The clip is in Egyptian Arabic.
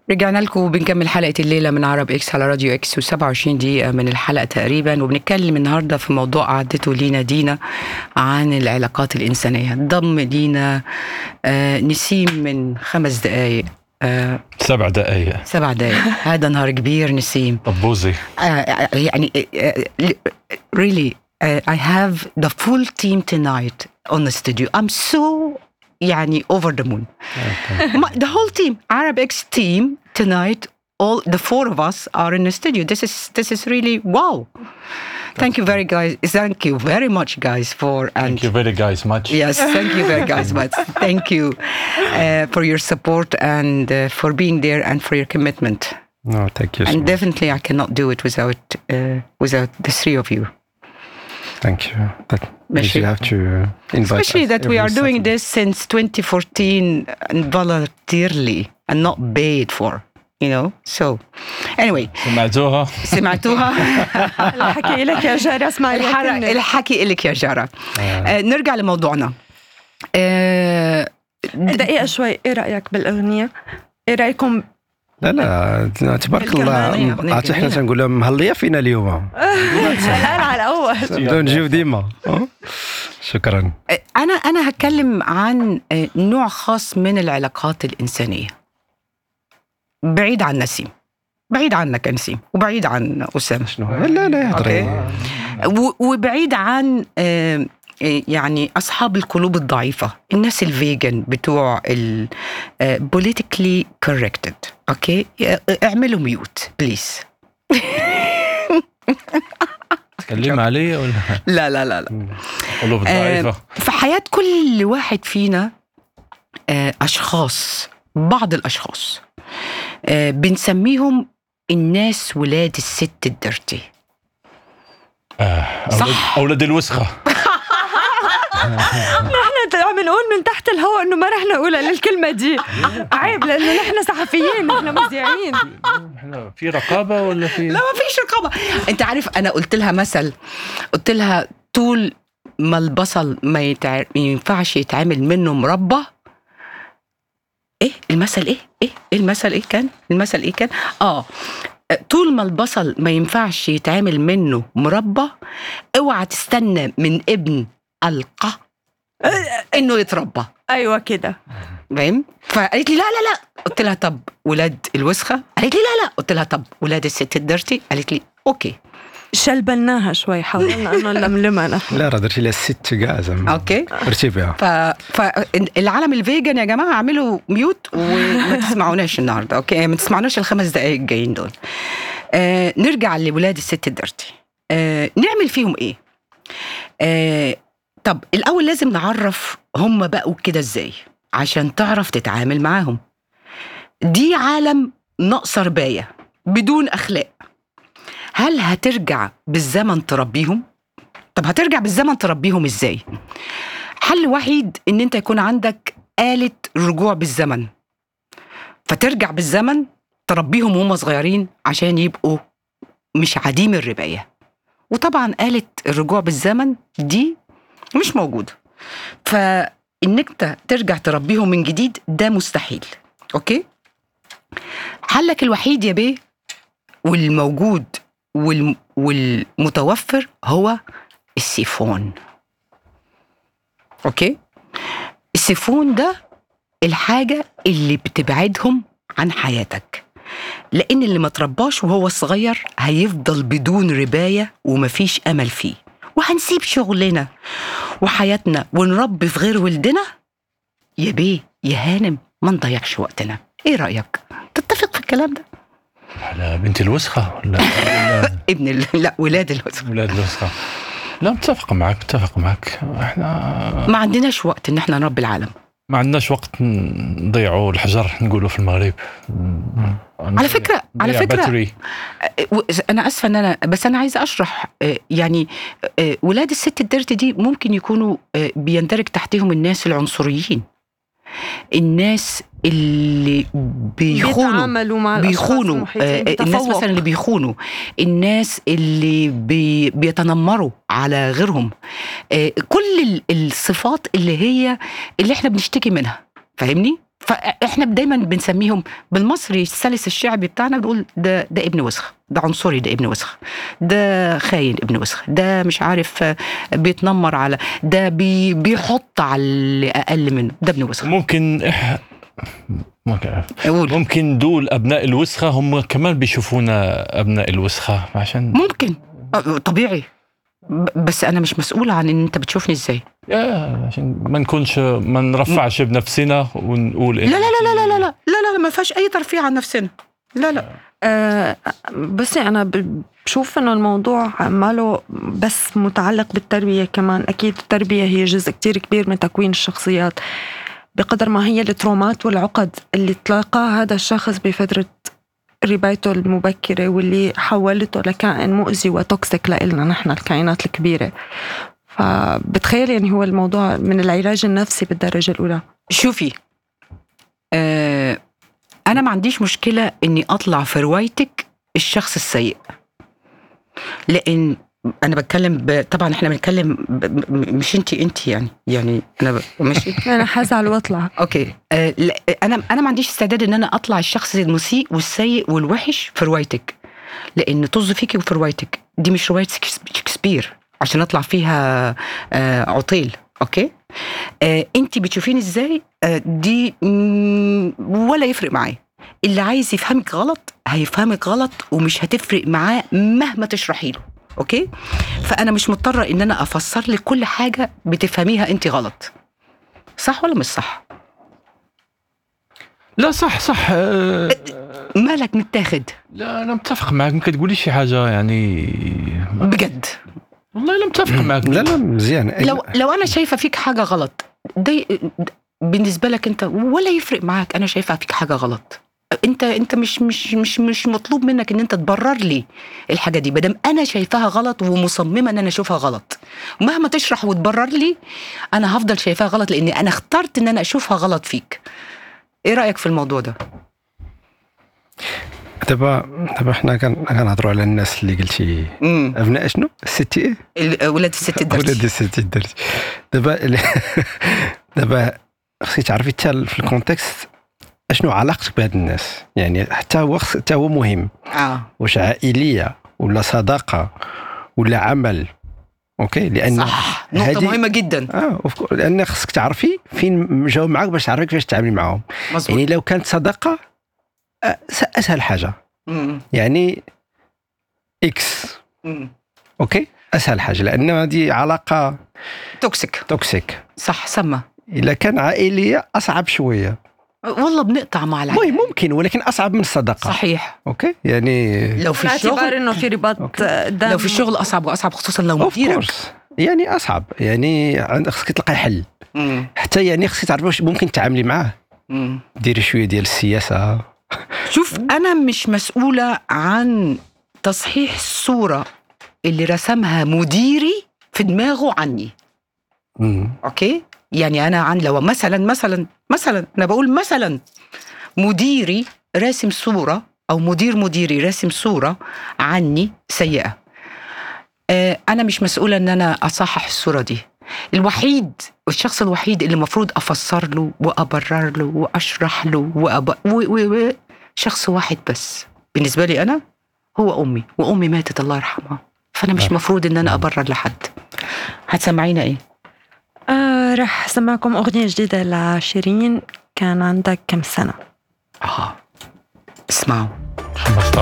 رجعنا لكم وبنكمل حلقة الليلة من عرب اكس على راديو اكس و27 دقيقة من الحلقة تقريبا وبنتكلم النهاردة في موضوع قعدته لينا دينا عن العلاقات الإنسانية ضم لينا آه نسيم من خمس دقايق آه سبع دقايق سبع دقايق هذا نهار كبير نسيم طبوزي آه يعني آه really uh, I have the full team tonight on the studio I'm so يعني over the moon My- the whole team Arab X team tonight all the four of us are in the studio this is this is really wow thank you very guys thank you very much guys for and Thank you very guys much. Yes, thank you very guys much. Thank you uh, for your support and uh, for being there and for your commitment. No, thank you. so And much. definitely, I cannot do it without uh, without the three of you. Thank you. That means Especially- you have to invite Especially us that we every are doing Saturday. this since 2014 and voluntarily and not paid for. You know. So, anyway, سمعتوها؟ سمعتوها الحكي لك يا جارة اسمعي يا الحرق كنة. الحكي إلك يا جارة. آه نرجع لموضوعنا. آه دقيقة شوي ايه رأيك بالأغنية؟ ايه رأيكم لا لا تبارك الكمال، الله أغنية عرفتي حنا جميلة. تنقول لهم مهليه فينا اليوم حلال على أول نبداو نجيو ديما أه؟ شكرا أنا أنا هتكلم عن آه، نوع خاص من العلاقات الإنسانية. بعيد عن نسيم. بعيد عنك يا نسيم وبعيد عن أسامة. شنو هو؟ لا لا أوكي. هضري و- وبعيد عن آه، آه، يعني اصحاب القلوب الضعيفه الناس الفيجن بتوع ال بوليتيكلي كوركتد اوكي اعملوا ميوت بليز تكلم علي ولا لا لا لا لا قلوب آه، ضعيفة؟ في حياه كل واحد فينا آه، اشخاص بعض الاشخاص آه، بنسميهم الناس ولاد الست الدرتي آه، صح. أولاد- أولاد الوسخة نحن عم نقول من تحت الهواء انه ما رح نقولها للكلمة دي عيب لأنه نحن صحفيين نحن مذيعين إحنا في رقابة ولا في لا ما فيش رقابه انت عارف انا قلت لها مثل قلت لها طول ما البصل ما, يتع... ما ينفعش يتعمل منه مربى ايه المثل ايه ايه إيه المثل ايه كان المثل ايه كان اه طول ما البصل ما ينفعش يتعمل منه مربى اوعى تستنى من ابن القى انه يتربى أيوة كده فاهم فقالت لي لا لا لا قلت لها طب ولاد الوسخه قالت لي لا لا قلت لها طب ولاد الست الدرتي قالت لي اوكي شلبلناها شوي حاولنا انه نلملمها نحن لا راه درتي لها الست كاع زعما اوكي درتي بها ف... فالعالم الفيجن يا جماعه اعملوا ميوت وما تسمعوناش النهارده اوكي ما تسمعناش الخمس دقائق الجايين دول آه نرجع لولاد الست الدرتي آه نعمل فيهم ايه آه طب الاول لازم نعرف هم بقوا كده ازاي عشان تعرف تتعامل معاهم دي عالم ناقصه ربايه بدون اخلاق هل هترجع بالزمن تربيهم طب هترجع بالزمن تربيهم ازاي حل وحيد ان انت يكون عندك آلة رجوع بالزمن فترجع بالزمن تربيهم وهم صغيرين عشان يبقوا مش عديم الرباية وطبعا آلة الرجوع بالزمن دي مش موجودة فإنك انت ترجع تربيهم من جديد ده مستحيل اوكي حلك الوحيد يا بيه والموجود والم والمتوفر هو السيفون اوكي السيفون ده الحاجة اللي بتبعدهم عن حياتك لأن اللي ما ترباش وهو صغير هيفضل بدون رباية ومفيش أمل فيه وهنسيب شغلنا وحياتنا ونربي في غير ولدنا يا بيه يا هانم ما نضيعش وقتنا ايه رأيك تتفق في الكلام ده على بنت الوسخة ولا ولا ابن ال... لا ولاد الوسخ أولاد الوسخة لا متفق معك متفق معك احنا ما عندناش وقت ان احنا نربي العالم ما عندناش وقت نضيعوا الحجر نقولوا في المغرب على فكرة على نضيع فكرة باتري. و- انا اسفه ان انا بس انا عايزه اشرح آه، يعني آه، ولاد الست الدرت دي ممكن يكونوا آه، بيندرج تحتهم الناس العنصريين الناس اللي بيخونوا بيتعاملوا مع الأشخاص بيخونوا المحيطين آه، الناس بتفوق. مثلا اللي بيخونوا الناس اللي بي بيتنمروا على غيرهم آه، كل ال- الصفات اللي هي اللي احنا بنشتكي منها فاهمني فاحنا دايما بنسميهم بالمصري السلس الشعبي بتاعنا بنقول ده ده ابن وسخ ده عنصري ده ابن وسخ ده خاين ابن وسخ ده مش عارف آه، بيتنمر على ده بي بيحط على اللي اقل منه ده ابن وسخ ممكن إح... ممكن قول ممكن دول ابناء الوسخه هم كمان بيشوفونا ابناء الوسخه عشان ممكن آه، طبيعي ب- بس انا مش مسؤوله عن ان انت بتشوفني ازاي يا عشان ما نكونش ما نرفعش بنفسنا ونقول لا لا لا لا لا لا لا لا لا ما فيهاش اي ترفيه عن نفسنا لا لا أه بس انا ب- بشوف انه الموضوع ماله بس متعلق بالتربيه كمان اكيد التربيه هي جزء كتير كبير من تكوين الشخصيات بقدر ما هي الترومات والعقد اللي تلاقاها هذا الشخص بفتره ربايته المبكرة واللي حولته لكائن مؤذي وتوكسيك لإلنا نحن الكائنات الكبيرة فبتخيل يعني هو الموضوع من العلاج النفسي بالدرجة الأولى شوفي آه انا ما عنديش مشكله اني اطلع في روايتك الشخص السيء لان انا بتكلم ب... طبعا احنا بنتكلم ب... م- مش انت انت يعني يعني انا ب... ماشي أنا حزعل وأطلع اوكي آه لا انا انا ما عنديش استعداد ان انا اطلع الشخص المسيء والسيء والوحش في روايتك لان طز فيكي وفي روايتك دي مش روايه شكس- شكسبير عشان اطلع فيها آه عطيل اوكي آه انت بتشوفيني ازاي آه دي مم، ولا يفرق معايا اللي عايز يفهمك غلط هيفهمك غلط ومش هتفرق معاه مهما تشرحي له اوكي فانا مش مضطره ان انا افسر لك كل حاجه بتفهميها انت غلط صح ولا مش صح لا صح صح آه، مالك متاخد لا انا متفق معك ممكن تقولي شي حاجه يعني بجد والله لا متفق معك لا لا مزيان لو لو انا شايفه فيك حاجه غلط ده بالنسبه لك انت ولا يفرق معاك انا شايفه فيك حاجه غلط انت انت مش مش مش مش مطلوب منك ان انت تبرر لي الحاجه دي بدل انا شايفاها غلط ومصممه ان انا اشوفها غلط مهما تشرح وتبرر لي انا هفضل شايفاها غلط لاني انا اخترت ان انا اشوفها غلط فيك ايه رايك في الموضوع ده دابا دابا حنا كن- كنهضروا على الناس اللي قلتي امم ابناء شنو؟ الستي ايه؟ ال- ولاد الست الدرس ولاد الستي درتي دابا ال- دابا خصك تعرفي حتى في الكونتكست اشنو علاقتك بهاد الناس يعني حتى هو خص- حتى هو مهم اه واش عائليه ولا صداقه ولا عمل اوكي لان صح نقطه هذه- مهمه جدا اه of course. لان خصك تعرفي فين جاو معاك باش تعرفي كيفاش تتعاملي معاهم مظبوط يعني لو كانت صداقه آه، س- اسهل حاجه مم. يعني اكس مم. اوكي اسهل حاجه لان هذه علاقه توكسيك توكسيك صح سما اذا كان عائليه اصعب شويه والله بنقطع مع العيال المهم ممكن ولكن اصعب من الصداقه صحيح اوكي يعني لو في باعتبار الشغل انه في رباط أوكي. دم لو في الشغل اصعب واصعب خصوصا لو اوف مديرك كورس يعني اصعب يعني عند- خصك تلقاي حل مم. حتى يعني خصك تعرفي واش ممكن تعاملي معاه مم. ديري شويه ديال السياسه شوف انا مش مسؤوله عن تصحيح الصوره اللي رسمها مديري في دماغه عني مم. اوكي يعني انا عن لو مثلا مثلا مثلا انا بقول مثلا مديري راسم صوره او مدير مديري راسم صوره عني سيئه آه، انا مش مسؤوله ان انا اصحح الصوره دي الوحيد الشخص الوحيد اللي المفروض افسر له وابرر له واشرح له وأب... و... و... و... شخص واحد بس بالنسبه لي انا هو امي وامي ماتت الله يرحمها فانا مش مفروض ان انا ابرر لحد هتسمعينا ايه آه رح اسمعكم اغنيه جديده لشيرين كان عندك كم سنه اه اسمعوا 15